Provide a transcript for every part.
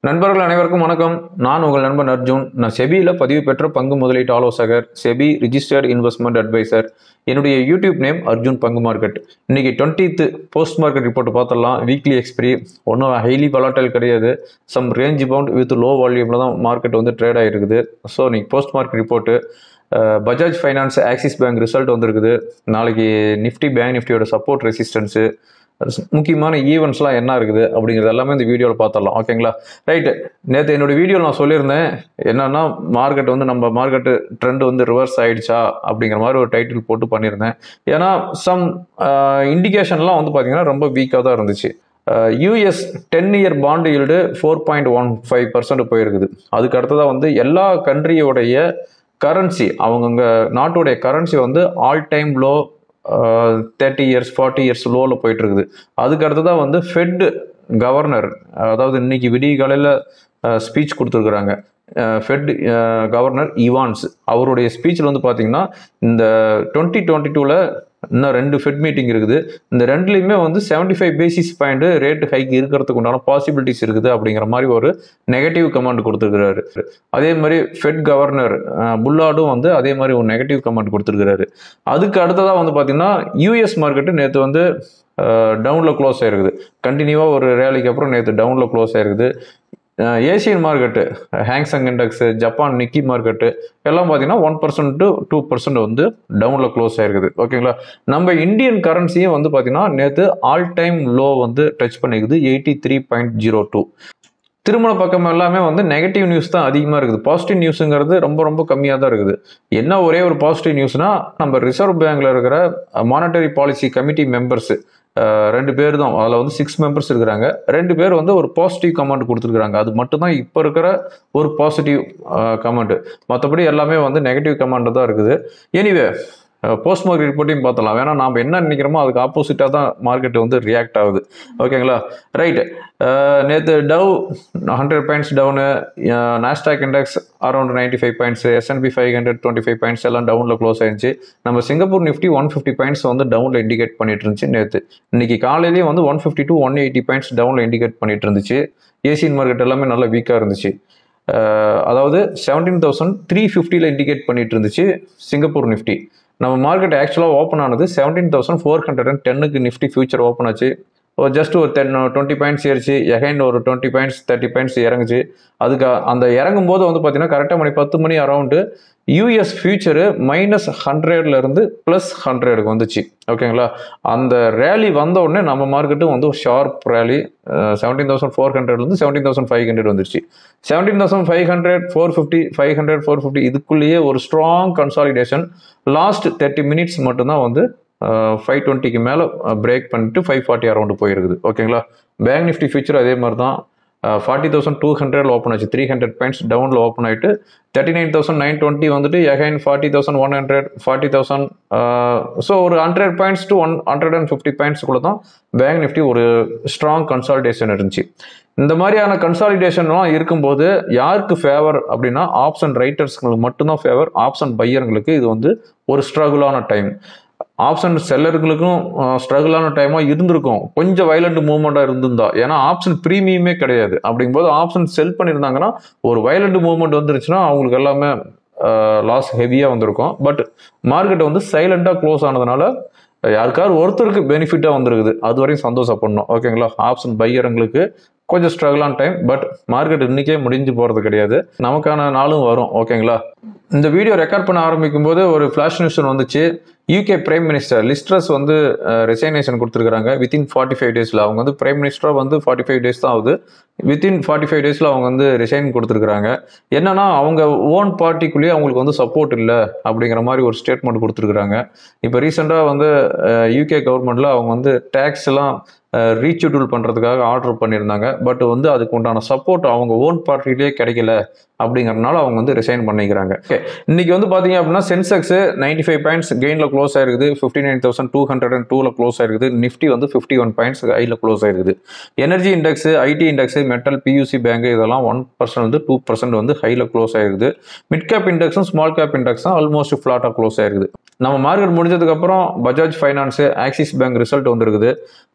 நண்பர்கள் அனைவருக்கும் வணக்கம் நான் உங்கள் நண்பன் அர்ஜுன் நான் செபியில் பதிவு பெற்ற பங்கு முதலீட்டு ஆலோசகர் செபி ரிஜிஸ்டர்ட் இன்வெஸ்ட்மெண்ட் அட்வைசர் என்னுடைய யூடியூப் நேம் அர்ஜுன் பங்கு மார்க்கெட் இன்னைக்கு டுவெண்ட்டீத்து போஸ்ட் மார்க்கெட் ரிப்போர்ட் பார்த்துடலாம் வீக்லி எக்ஸ்பிரி ஒன்றும் ஹைலி வலாட்டல் கிடையாது some range bound with low வால்யூமில் தான் மார்க்கெட் வந்து ட்ரேட் ஆகிருக்குது ஸோ இன்னைக்கு post market report Bajaj Finance Axis Bank result வந்திருக்குது நாளைக்கு நிஃப்டி பேங்க் நிஃப்டியோட சப்போர்ட் ரெசிஸ்டன்ஸு முக்கியமான ஈவெண்ட்ஸ்லாம் என்ன இருக்குது அப்படிங்கிறது எல்லாமே இந்த வீடியோவில் பார்த்துடலாம் ஓகேங்களா ரைட்டு நேற்று என்னோட வீடியோவில் நான் சொல்லியிருந்தேன் என்னன்னா மார்க்கெட் வந்து நம்ம மார்க்கெட்டு ட்ரெண்ட் வந்து ரிவர்ஸ் ஆயிடுச்சா அப்படிங்கிற மாதிரி ஒரு டைட்டில் போட்டு பண்ணியிருந்தேன் ஏன்னா சம் இண்டிகேஷன்லாம் வந்து பார்த்தீங்கன்னா ரொம்ப வீக்காக தான் இருந்துச்சு US ten year bond yield four point one five percent போயிருக்குது அதுக்கு அடுத்ததாக வந்து எல்லா கண்ட்ரியோடைய கரன்சி அவங்கவுங்க நாட்டுடைய கரன்சி வந்து all time low thirty years forty years லோவில் போயிட்டு இருக்குது அதுக்கு அடுத்ததாக வந்து ஃபெட் கவர்னர் அதாவது இன்னைக்கு விடிய காலையில் ஸ்பீச் கொடுத்துருக்குறாங்க ஃபெட் கவர்னர் இவான்ஸ் அவருடைய ஸ்பீச்சில் வந்து பார்த்தீங்கன்னா இந்த டுவெண்ட்டி டுவெண்ட்டி டூவில் இன்னும் ரெண்டு ஃபெட் மீட்டிங் இருக்குது இந்த ரெண்டுலேயுமே வந்து seventy five basis point rate hike இருக்கிறதுக்கு உண்டான பாசிபிலிட்டிஸ் இருக்குது அப்படிங்கிற மாதிரி ஒரு நெகட்டிவ் கமெண்ட் கொடுத்துருக்கிறாரு அதே மாதிரி ஃபெட் கவர்னர் புல்லாடும் வந்து அதே மாதிரி ஒரு நெகட்டிவ் கமெண்ட் கொடுத்துருக்கிறாரு அதுக்கு அடுத்ததாக வந்து பார்த்தீங்கன்னா யூஎஸ் மார்க்கெட்டு நேற்று வந்து டவுனில் க்ளோஸ் ஆயிருக்குது கண்டினியூவாக ஒரு ரேலிக்கு அப்புறம் நேற்று டவுனில் க்ளோஸ் ஆயிருக்குது Asian market Hang Seng index Japan Nikkei market எல்லாம் பார்த்தீங்கன்னா one percent to two percent வந்து டவுனில் க்ளோஸ் ஆயிருக்குது ஓகேங்களா நம்ம இந்தியன் கரன்சியும் வந்து பார்த்தீங்கன்னா நேற்று ஆல் டைம் லோ வந்து டச் பண்ணிக்குது eighty three point zero two திருமண பக்கம் எல்லாமே வந்து நெகட்டிவ் நியூஸ் தான் அதிகமாக இருக்குது பாசிட்டிவ் நியூஸுங்கிறது ரொம்ப ரொம்ப கம்மியாக தான் இருக்குது என்ன ஒரே ஒரு பாசிட்டிவ் நியூஸ்னா நம்ம ரிசர்வ் பேங்க்ல இருக்கிற மானிட்டரி பாலிசி கமிட்டி மெம்பர்ஸ் ரெண்டு பேர் தான் அதில் வந்து சிக்ஸ் மெம்பர்ஸ் இருக்கிறாங்க ரெண்டு பேர் வந்து ஒரு பாசிட்டிவ் கமெண்ட் கொடுத்துருக்குறாங்க அது மட்டும்தான் இப்போ இருக்கிற ஒரு பாசிட்டிவ் கமெண்ட் மற்றபடி எல்லாமே வந்து நெகட்டிவ் கமெண்ட் தான் இருக்குது எனிவே போஸ்ட் மார்க்கெட் ரிப்போர்ட்டையும் பார்த்தலாம் வேணா நாம் என்ன நினைக்கிறோமோ அதுக்கு ஆப்போசிட்டாக தான் மார்க்கெட் வந்து ரியாக்ட் ஆகுது ஓகேங்களா ரைட்டு நேற்று Dow hundred points down Nasdaq index around ninety five points S and P five hundred twenty five points எல்லாம் டவுனில் க்ளோஸ் ஆயிருந்துச்சு நம்ம Singapore Nifty one fifty points வந்து டவுனில் இண்டிகேட் பண்ணிட்டு இருந்துச்சு நேற்று இன்னைக்கு காலையிலேயே வந்து one fifty to one eighty points டவுனில் இண்டிகேட் பண்ணிட்டு இருந்துச்சு ஏசியன் மார்க்கெட் எல்லாமே நல்லா வீக்காக இருந்துச்சு அதாவது செவன்டீன் தௌசண்ட் த்ரீ ஃபிஃப்டியில் இண்டிகேட் பண்ணிட்டு இருந்துச்சு சிங்கப்பூர் நிஃப்டி நம்ம மார்க்கெட் ஆக்சுவலாக ஓப்பன் ஆனது seventeen thousand four hundred and டென்னுக்கு நிஃப்டி ஃபியூச்சர் ஓப்பன் ஆச்சு ஜஸ்ட் ஒரு டென் டுவெண்ட்டி பாயிண்ட்ஸ் ஏறிச்சு எகைன் ஒரு டுவெண்ட்டி பாயிண்ட்ஸ் தேர்ட்டி பாயிண்ட்ஸ் இறங்குச்சு அதுக்கு அந்த இறங்கும் போது வந்து பார்த்தீங்கன்னா கரெக்டாக மணி பத்து மணி அரௌண்டு யூஎஸ் ஃபியூச்சரு மைனஸ் ஹண்ட்ரட்லேருந்து ப்ளஸ் ஹண்ட்ரடுக்கு வந்துச்சு ஓகேங்களா அந்த ரேலி வந்த உடனே நம்ம மார்க்கெட்டும் வந்து sharp rally seventeen thousand four ஹண்ட்ரட்லேருந்து செவன்டீன் தௌசண்ட் ஃபைவ் ஹண்ட்ரட் வந்துருச்சு seventeen thousand five hundred four fifty five hundred four fifty இதுக்குள்ளேயே ஒரு strong consolidation last thirty minutes மட்டும்தான் வந்து ஃபைவ் டுவெண்ட்டிக்கு மேலே பிரேக் பண்ணிட்டு ஃபைவ் ஃபார்ட்டி அரௌண்டு போயிருக்குது ஓகேங்களா பேங்க் நிஃப்டி ஃபியூச்சர் அதே மாதிரி தான் ஃபார்ட்டி தௌசண்ட் டூ ஹண்ட்ரட்ல ஓப்பன் ஆச்சு த்ரீ ஹண்ட்ரட் பாயிண்ட்ஸ் டவுனில் ஓப்பன் ஆகிட்டு thirty nine thousand nine twenty வந்துட்டு again forty thousand one hundred forty thousand so ஒரு hundred points to one hundred and fifty பாயிண்ட்ஸ்க்குள்ள தான் பேங்க் நிஃப்டி ஒரு ஸ்ட்ராங் கன்சாலிடேஷன் இருந்துச்சு இந்த மாதிரியான கன்சாலிடேஷன்லாம் இருக்கும்போது யாருக்கு ஃபேவர் அப்படின்னா ஆப்ஷன் ரைட்டர்ஸ்களுக்கு மட்டும்தான் ஃபேவர் ஆப்ஷன் பையர்களுக்கு இது வந்து ஒரு ஸ்ட்ரகுளான டைம் ஆப்ஷன் செல்லர்களுக்கும் ஸ்ட்ரகிளான டைமாக இருந்திருக்கும் கொஞ்சம் வயலண்ட் மூவ்மெண்ட்டாக இருந்திருந்தா ஏன்னா ஆப்ஷன் ப்ரீமியமே கிடையாது அப்படிங்கும்போது ஆப்ஷன் செல் பண்ணியிருந்தாங்கன்னா ஒரு வயலண்ட் மூவ்மெண்ட் வந்துருச்சுன்னா அவங்களுக்கு எல்லாமே லாஸ் ஹெவியாக வந்திருக்கும் பட் மார்க்கெட் வந்து சைலண்டாக க்ளோஸ் ஆனதுனால யாருக்காவது ஒருத்தருக்கு பெனிஃபிட்டாக வந்திருக்குது அது வரையும் சந்தோஷப்படணும் ஓகேங்களா ஆப்ஷன் பையருங்களுக்கு கொஞ்சம் ஸ்ட்ரகிளான டைம் பட் மார்க்கெட் இன்னைக்கே முடிஞ்சு போகிறது கிடையாது நமக்கான நாளும் வரும் ஓகேங்களா இந்த வீடியோ ரெக்கார்ட் பண்ண ஆரம்பிக்கும் போது ஒரு ஃப்ளாஷ் நியூஸ் வந்துச்சு யூகே பிரைம் மினிஸ்டர் லிஸ்ட்ரஸ் வந்து ரிசைனேஷன் கொடுத்துருக்காங்க வித்தின் ஃபார்ட்டி ஃபைவ் டேஸில் அவங்க வந்து பிரைம் மினிஸ்டராக வந்து ஃபார்ட்டி ஃபைவ் டேஸ் தான் ஆகுது வித்தின் ஃபார்ட்டி ஃபைவ் டேஸில் அவங்க வந்து ரிசைன் கொடுத்துருக்காங்க என்னன்னா அவங்க ஓன் பார்ட்டிக்குள்ளேயே அவங்களுக்கு வந்து சப்போர்ட் இல்லை அப்படிங்கிற மாதிரி ஒரு ஸ்டேட்மெண்ட் கொடுத்துருக்குறாங்க இப்போ ரீசெண்டாக வந்து யூகே கவர்மெண்ட்டில் அவங்க வந்து டேக்ஸ் எல்லாம் ரீஷெடியூல் பண்ணுறதுக்காக ஆர்டர் பண்ணியிருந்தாங்க பட் வந்து அதுக்கு உண்டான சப்போர்ட் அவங்க ஓன் பார்ட்டிலேயே கிடைக்கல அப்படிங்கறதுனால அவங்க வந்து ரிசைன் பண்ணிக்கிறாங்க ஓகே இன்னைக்கு வந்து பார்த்தீங்க அப்படின்னா சென்செக்ஸ் நைன்டி ஃபைவ் பாயிண்ட்ஸ் கெயினில் க்ளோஸ் ஆயிருக்குது fifty nine thousand two hundred and டூவில் க்ளோஸ் ஆயிருக்குது நிஃப்டி வந்து ஃபிஃப்டி ஒன் பாயிண்ட்ஸ் ஹையில் க்ளோஸ் ஆயிருக்குது energy index IT index metal PSU bank இதெல்லாம் ஒன் பர்சன்ட் வந்து டூ பர்சன்ட் வந்து ஹையில் க்ளோஸ் ஆயிருக்குது மிட் கேப் இண்டெக்ஸும் ஸ்மால் கேப் இண்டெக்ஸும் ஆல்மோஸ்ட் ஃப்ளாட்டாக க்ளோஸ் ஆயிருக்குது நம்ம மார்க்கெட் முடிஞ்சதுக்கப்புறம் Bajaj Finance Axis Bank result வந்திருக்குது பஜாஜ்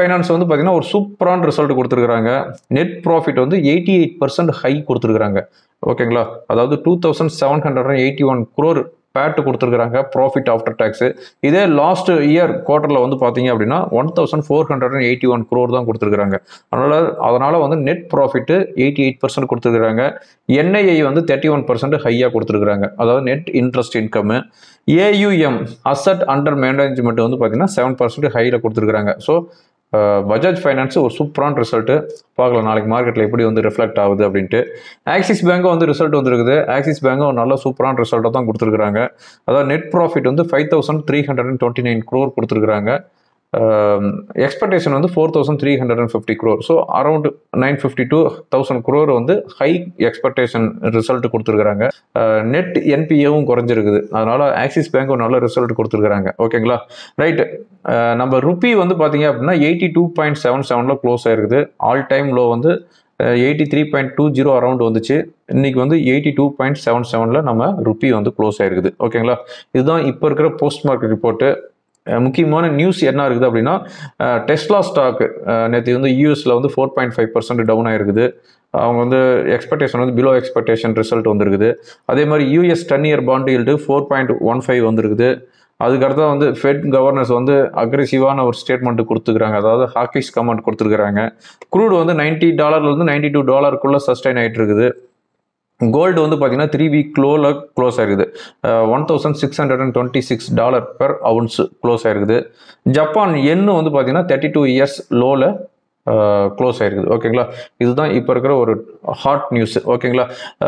ஃபைனான்ஸ் வந்து பார்த்தீங்கன்னா ஒரு சூப்பரான ரிசல்ட் கொடுத்துருக்காங்க நெட் ப்ராஃபிட் வந்து எயிட்டி எயிட் பர்சன்ட் ஹை கொடுத்துருக்காங்க ஓகேங்களா அதாவது two thousand seven hundred and eighty one crore PAT கொடுத்துருக்காங்க ப்ராஃபிட் ஆஃப்டர் டேக்ஸ் இதே லாஸ்ட் இயர் குவார்ட்டரில் வந்து பார்த்தீங்க அப்படின்னா one thousand four hundred and eighty one crore தான் கொடுத்துருக்காங்க அதனால் அதனால் வந்து net profit eighty eight percent கொடுத்துருக்காங்க என்ஐஐ வந்து தேர்ட்டி ஒன் பர்சன்ட் ஹையாக கொடுத்துருக்காங்க அதாவது net interest income AUM asset under management வந்து பார்த்தீங்கன்னா செவன் பர்சன்ட் ஹையில் கொடுத்துருக்காங்க ஸோ பஜாஜ் ஃபைனான்ஸ் ஒரு சூப்பரான ரிசல்ட்டு பார்க்கலாம் நாளைக்கு மார்க்கெட்டில் எப்படி வந்து ரிஃப்ளெக்ட் ஆகுது அப்படின்ட்டு ஆக்சிஸ் பேங்க்கும் வந்து ரிசல்ட் வந்துருக்குது ஆக்சிஸ் பேங்க்கும் ஒரு நல்ல சூப்பரான ரிசல்ட்டை தான் கொடுத்துருக்காங்க அதாவது நெட் ப்ராஃபிட் வந்து five thousand three hundred and twenty nine crore கொடுத்துருக்காங்க எக்ஸ்பெக்டேஷன் வந்து four thousand three hundred and fifty crore so around nine fifty two thousand crore வந்து ஹை எக்ஸ்பெக்டேஷன் ரிசல்ட் கொடுத்துருக்காங்க நெட் என்பிஏவும் குறைஞ்சிருக்குது அதனால ஆக்சிஸ் பேங்க் ஒரு நல்ல ரிசல்ட் கொடுத்துருக்காங்க ஓகேங்களா ரைட் நம்ம ருப்பி வந்து பார்த்தீங்க அப்படின்னா எயிட்டி டூ பாயிண்ட் செவன் செவனில் க்ளோஸ் ஆயிருக்குது ஆல் டைம் லோ வந்து eighty three point two zero around வந்துச்சு இன்னைக்கு வந்து எயிட்டி டூ பாயிண்ட் செவன் செவனில் நம்ம ருப்பி வந்து க்ளோஸ் ஆயிருக்குது ஓகேங்களா இதுதான் இப்போ இருக்கிற போஸ்ட் மார்க்கெட் ரிப்போர்ட்டு முக்கியமான நியூஸ் என்ன இருக்குது அப்படின்னா டெஸ்லா ஸ்டாக்கு நேற்று வந்து யூஎஸில் வந்து four point five percent down ஆயிருக்குது அவங்க வந்து எக்ஸ்பெக்டேஷன் வந்து பிலோ எக்ஸ்பெக்டேஷன் ரிசல்ட் வந்திருக்குது அதே மாதிரி US ten year bond yield four point one five வந்திருக்குது அதுக்கடுத்தா வந்து ஃபெட் கவர்னர்ஸ் வந்து அக்ரெசிவான ஒரு ஸ்டேட்மெண்ட் கொடுத்துருக்காங்க அதாவது ஹாக்கிஸ் கமெண்ட் கொடுத்துருக்காங்க குரூட் வந்து நைன்ட்டி டாலர்லேருந்து நைன்டி டூ டாலருக்குள்ளே சஸ்டைன் ஆகிட்டு இருக்குது கோல்டு வந்து பார்த்தீங்கன்னா த்ரீ வீக் க்ளோவில் க்ளோஸ் ஆயிருக்குது one thousand six hundred and twenty six dollar per ounce close ஆயிருக்குது ஜப்பான் எண்ணு வந்து பார்த்தீங்கன்னா தேர்ட்டி டூ இயர்ஸ் லோவில் க்ளோஸ் ஆயிருக்குது ஓகேங்களா இதுதான் இப்போ இருக்கிற ஒரு ஹாட் நியூஸ் ஓகேங்களா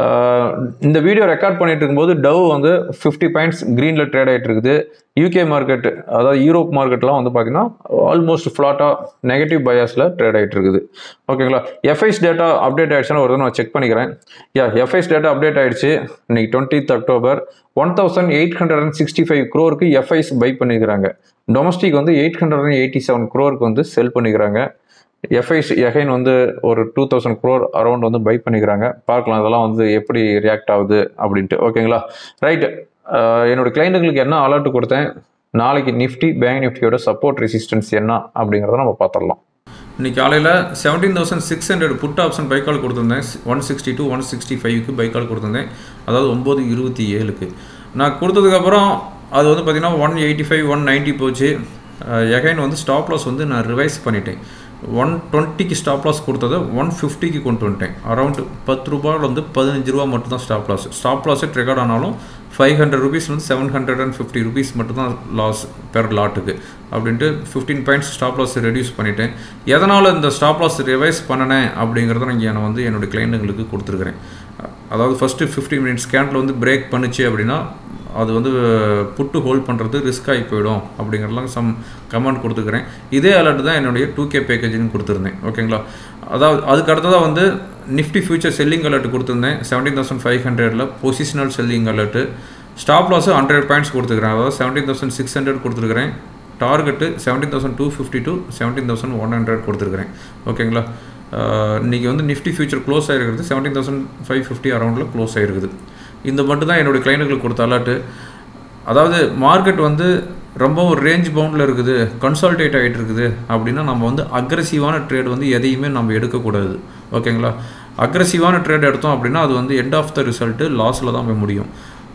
இந்த வீடியோ ரெக்கார்ட் பண்ணிட்டு இருக்கும்போது டவ் வந்து ஃபிஃப்டி பாயிண்ட்ஸ் க்ரீனில் ட்ரேட் ஆகிட்டு இருக்குது யூகே மார்க்கெட் அதாவது யூரோப் மார்க்கெட்லாம் வந்து பார்த்தீங்கன்னா ஆல்மோஸ்ட் ஃப்ளாட்டாக நெகட்டிவ் பயாஸில் ட்ரேட் ஆகிட்டு இருக்குது ஓகேங்களா எஃப்ஐஸ் டேட்டா அப்டேட் ஆகிடுச்சுன்னு ஒரு நான் செக் பண்ணிக்கிறேன் யா எஃப்ஐஸ் டேட்டா அப்டேட் ஆகிடுச்சு இன்னைக்கு twentieth October one thousand eight hundred and sixty five க்ரோருக்கு எஃப்ஐஸ் பை பண்ணிக்கிறாங்க டொமஸ்டிக் வந்து eight hundred and eighty seven க்ரோருக்கு வந்து செல் பண்ணிக்கிறாங்க எஃப்ஐஸ் எகைன் வந்து ஒரு டூ தௌசண்ட் க்ரோர் அரௌண்ட் வந்து பை பண்ணிக்கிறாங்க பார்க்கலாம் அதெல்லாம் வந்து எப்படி ரியாக்ட் ஆகுது அப்படின்ட்டு ஓகேங்களா ரைட் என்னோட கிளைண்ட்டுங்களுக்கு என்ன அலர்ட் கொடுத்தேன் நாளைக்கு நிஃப்டி பேங்க் நிஃப்டியோட சப்போர்ட் ரெசிஸ்டன்ஸ் என்ன அப்படிங்கிறத நம்ம பார்த்துடலாம் இன்னைக்கு காலையில் seventeen thousand six hundred put option buy call கொடுத்துருந்தேன் one sixty two one sixty ஃபைவ்க்கு பைக்கால் கொடுத்துருந்தேன் அதாவது ஒம்பது இருபத்தி ஏழுக்கு நான் கொடுத்ததுக்கப்புறம் அது வந்து பார்த்திங்கன்னா one eighty five one ninety போச்சு எகைன் வந்து ஸ்டாப் லாஸ் வந்து நான் ரிவைஸ் பண்ணிட்டேன் ஒன் டுவெண்ட்டிக்கு ஸ்டாப் லாஸ் கொடுத்ததை ஒன் ஃபிஃப்டிக்கு கொண்டு வந்துட்டேன் அரௌண்ட் பத்து ரூபாயில் வந்து பதினஞ்சு ரூபா மட்டும் தான் ஸ்டாப் லாஸ் ஸ்டாப் லாஸே ட்ரிகர்ட் ஆனாலும் ஃபைவ் ஹண்ட்ரட் ருபீஸ் வந்து seven hundred and fifty rupees மட்டும் தான் லாஸ் பெர் லாட்டுக்கு அப்படின்ட்டு fifteen points stop loss reduce பண்ணிட்டேன் எதனால் இந்த ஸ்டாப் லாஸ் ரிவைஸ் பண்ணினேன் அப்படிங்கிறத நான் நான் வந்து என்னுடைய கிளைண்ட்டுங்களுக்கு கொடுத்துருக்குறேன் அதாவது ஃபஸ்ட்டு ஃபிஃப்டி மினிட்ஸ் கேண்டில் வந்து பிரேக் பண்ணுச்சு அப்படின்னா அது வந்து புட்டு ஹோல்ட் பண்ணுறது ரிஸ்க் ஆகி போயிடும் அப்படிங்கிறதுலாம் சம் கமெண்ட் கொடுத்துக்கிறேன் இதே அலர்ட் தான் என்னுடைய டூ கே பேக்கேஜ்னு கொடுத்துருந்தேன் ஓகேங்களா அதாவது அதுக்கு அடுத்ததாக வந்து நிஃப்டி ஃபியூச்சர் செல்லிங் அலர்ட் கொடுத்துருந்தேன் செவன்டீன் தௌசண்ட் ஃபைவ் ஹண்ட்ரடில் positional selling alert stop loss hundred points கொடுத்துக்கிறேன் அதாவது செவன்டீன் தௌசண்ட் சிக்ஸ் ஹண்ட்ரட் கொடுத்துருக்கிறேன் target seventeen thousand two fifty two seventeen thousand one hundred கொடுத்துருக்கிறேன் ஓகேங்களா இன்றைக்கி வந்து நிஃப்டி ஃபியூச்சர் க்ளோஸ் ஆகிருக்கிறது செவன்டீன் தௌசண்ட் ஃபைவ் ஃபிஃப்டி அரௌண்டில் க்ளோஸ் ஆகிருக்குது இந்த மட்டும் தான் என்னுடைய கிளைண்ட்டுகளுக்கு கொடுத்த அலர்ட்டு அதாவது மார்க்கெட் வந்து ரொம்ப ஒரு ரேஞ்ச் பவுண்டில் இருக்குது கன்சால்டேட் ஆகிட்டு இருக்குது அப்படின்னா நம்ம வந்து அக்ரெசிவான ட்ரேட் வந்து எதையுமே நம்ம எடுக்கக்கூடாது ஓகேங்களா அக்ரெசிவான ட்ரேட் எடுத்தோம் அப்படின்னா அது வந்து எண்ட் ஆஃப் த ரிசல்ட்டு லாஸில் தான் போய் முடியும்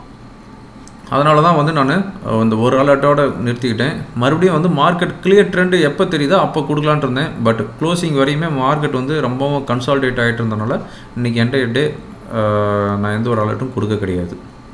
அதனால தான் வந்து நான் இந்த ஒரு அலர்ட்டோட நிறுத்திக்கிட்டேன் மறுபடியும் வந்து மார்க்கெட் கிளியர் ட்ரெண்டு எப்போ தெரியுதோ அப்போ கொடுக்கலான்ட்டு இருந்தேன் பட் க்ளோசிங் வரையுமே மார்க்கெட் வந்து ரொம்பவும் கன்சால்டேட் ஆகிட்டு இருந்தனால இன்றைக்கி என்ட டே நான் எந்த ஒரு அலர்ட்டும் கொடுக்க கிடையாது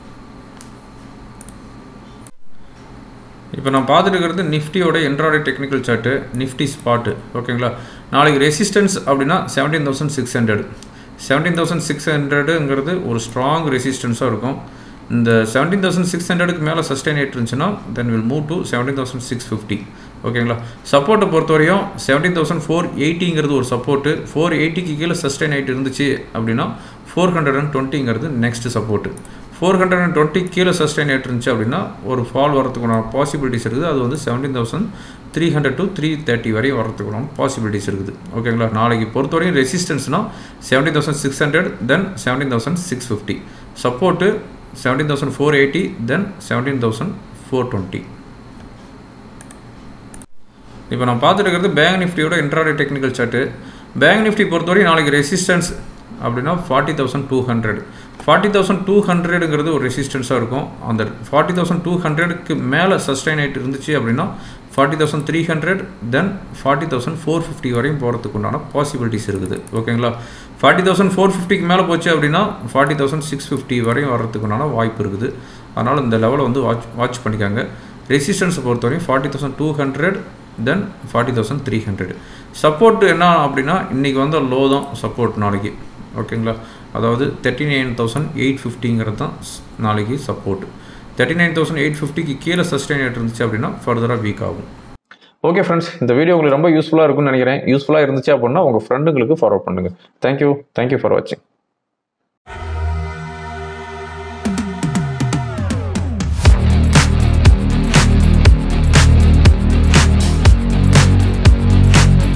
இப்போ நான் பார்த்துட்டு இருக்கிறது நிஃப்டியோட intraday technical chart Nifty spot ஓகேங்களா நாளைக்கு ரெசிஸ்டன்ஸ் அப்படின்னா seventeen thousand six hundred seventeen thousand six ஹண்ட்ரடுங்கிறது ஒரு ஸ்ட்ராங் ரெசிஸ்டன்ஸாக இருக்கும் இந்த செவன்டீன் தௌசண்ட் சிக்ஸ் ஹண்ட்ரடுக்கு மேலே சஸ்டைன் ஆகிட்டு இருந்துச்சுன்னா then will move to seventeen thousand six fifty ஓகேங்களா சப்போர்ட்டை பொறுத்தவரையும் செவன்டீன் தௌசண்ட் ஃபோர் எயிட்டிங்கிறது ஒரு சப்போர்ட்டு ஃபோர் எயிட்டிக்கு கீழே சஸ்டைன் ஆகிட்டு இருந்துச்சு அப்படின்னா ஃபோர் ஹண்ட்ரட் அண்ட் டுவெண்ட்டிங்கிறது next support four hundred and twenty கீழே சஸ்டைன் ஆகிட்டு இருந்துச்சு அப்படின்னா ஒரு ஃபால் வரதுக்கான பாசிபிலிட்டிஸ் இருக்குது அது வந்து seventeen thousand three hundred to three thirty வரையும் வரதுக்கான பாசிபிலிட்டிஸ் இருக்குது ஓகேங்களா நாளைக்கு பொறுத்தவரையும் ரெசிஸ்டன்ஸ்னால் seventeen thousand six hundred then seventeen thousand six fifty support seventeen thousand four eighty then seventeen thousand four twenty இப்போ நான் பார்த்துட்டு இருக்கிறது பேங்க் நிஃப்டியோட intraday technical chart Bank Nifty பொறுத்தவரை நாளைக்கு ரெசிஸ்டன்ஸ் அப்படின்னா forty thousand two hundred forty thousand two ஹண்ட்ரடுங்கிறது ஒரு ரெசிஸ்டன்ஸாக இருக்கும் அந்த ஃபார்ட்டி தௌசண்ட் டூ ஹண்ட்ரடுக்கு மேலே சஸ்டைன் ஆகிட்டு இருந்துச்சு அப்படின்னா forty thousand three hundred then forty thousand four fifty வரையும் போகிறதுக்கு உண்டான பாசிபிலிட்டிஸ் இருக்குது ஓகேங்களா ஃபார்ட்டி தௌசண்ட் ஃபோர் ஃபிஃப்டிக்கு மேலே போச்சு அப்படின்னா ஃபார்ட்டி தௌசண்ட் சிக்ஸ் ஃபிஃப்டி வரையும் வர்றதுக்கு உண்டான வாய்ப்பு இருக்குது அதனால் இந்த லெவலை வந்து வாட்ச் வாட்ச் பண்ணிக்காங்க ரெசிஸ்டன்ஸை பொறுத்தவரையும் forty thousand two hundred then forty thousand three hundred support என்ன அப்படின்னா இன்றைக்கி வந்த லோ தான் சப்போர்ட் நாளைக்கு ஓகேங்களா அதாவது தேர்ட்டி நைன் தௌசண்ட் எயிட் ஃபிஃப்டிங்கிறது தான் நாளைக்கு support thirty nine thousand eight ஃபிஃப்டிக்கு கீழே சஸ்டெயின் ஆகிட்டு இருந்துச்சு அப்படின்னா ஃபர்தராக வீக் ஆகும் ஓகே ஃப்ரெண்ட்ஸ் இந்த வீடியோ உங்களுக்கு ரொம்ப யூஸ்ஃபுல்லாக இருக்கும்னு நினைக்கிறேன் யூஸ்ஃபுல்லாக இருந்துச்சு அப்படின்னா உங்கள் ஃப்ரெண்டுங்களுக்கு ஃபார்வர்ட் பண்ணுங்கள் தேங்க்யூ தேங்க்யூ ஃபார் வாட்சிங்